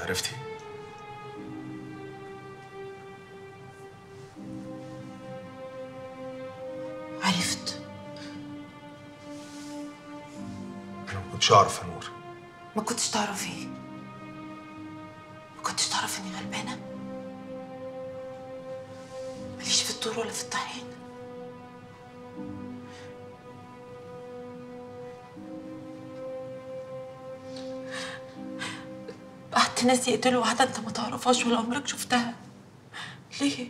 عرفتي عرفت انا ما كنتش اعرف يا نور ما كنتش تعرف ايه ما كنتش تعرف اني غلبانه ماليش في الطور ولا في الطحين بعت ناس يقتلوا واحدة انت ما تعرفهاش ولا عمرك شفتها ليه؟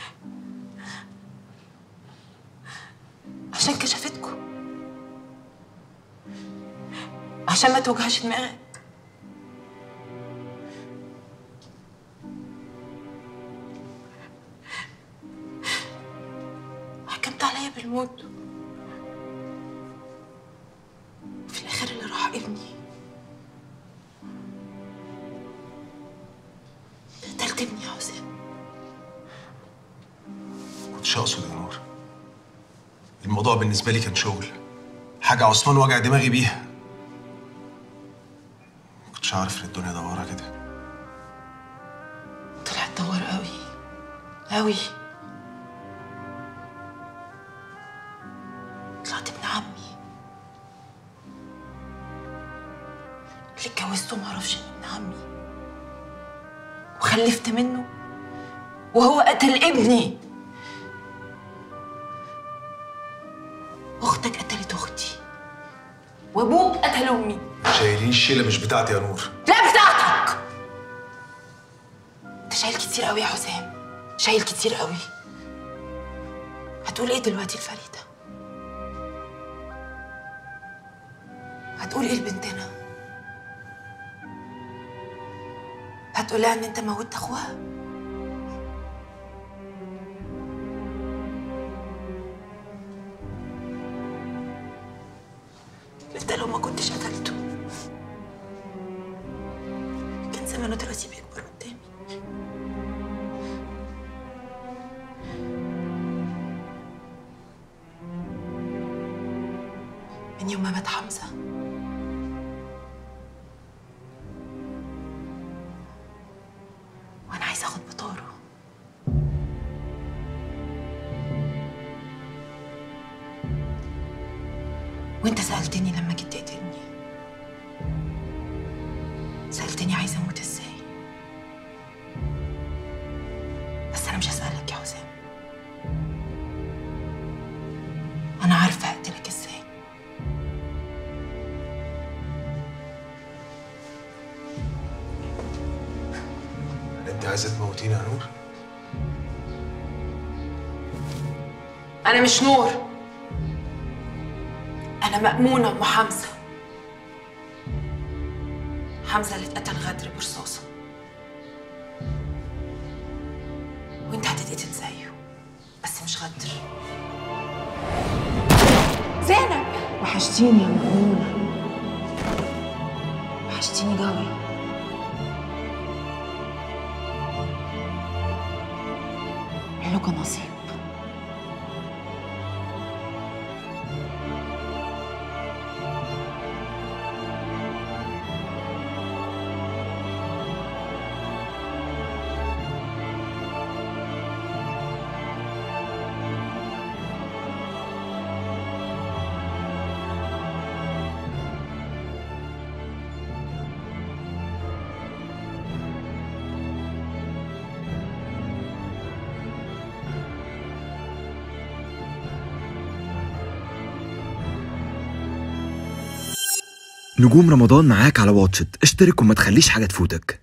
عشان كشفتكم عشان ما توجعش دماغك حكمت عليا بالموت وفي الاخر اللي راح ابني قتلت ابني يا حسام ما كنتش اقصد يا نور الموضوع بالنسبه لي كان شغل حاجه عثمان وجع دماغي بيها ما كنتش عارف ان الدنيا دواره كده طلعت دوار قوي قوي طلعت ابن عمي اللي اتجوزته معرفش انه ابن عمي وخلفت منه وهو قتل ابني اختك قتلت اختي وابوك قتل امي شايلين الشيله مش بتاعتي يا نور لا بتاعتك انت شايل كتير قوي يا حسام شايل كتير قوي هتقول ايه دلوقتي لفريده هتقول ايه لبنتنا هتقولها ان انت موتت اخوها انت لو ما كنتش قتلته كان زمانه دلوقتي بيكبر قدامي من يوم ما مات حمزة وأنا عايزة أخد بطاره وأنت سألتني لما جيت تقتلني سألتني عايزة أموت إزاي بس أنا مش هسألك يا حسام أنا عارفة أقتلك إزاي انت عايزه تموتيني يا نور أنا مش نور أنا مأمونة أم حمزة حمزة اللي اتقتل غدر برصاصة وأنت هتتقتل زيه بس مش غدر زينب وحشتيني يا مأمونة وحشتيني قوي حلوك نصيب نجوم رمضان معاك على واتشت اشترك وما تخليش حاجة تفوتك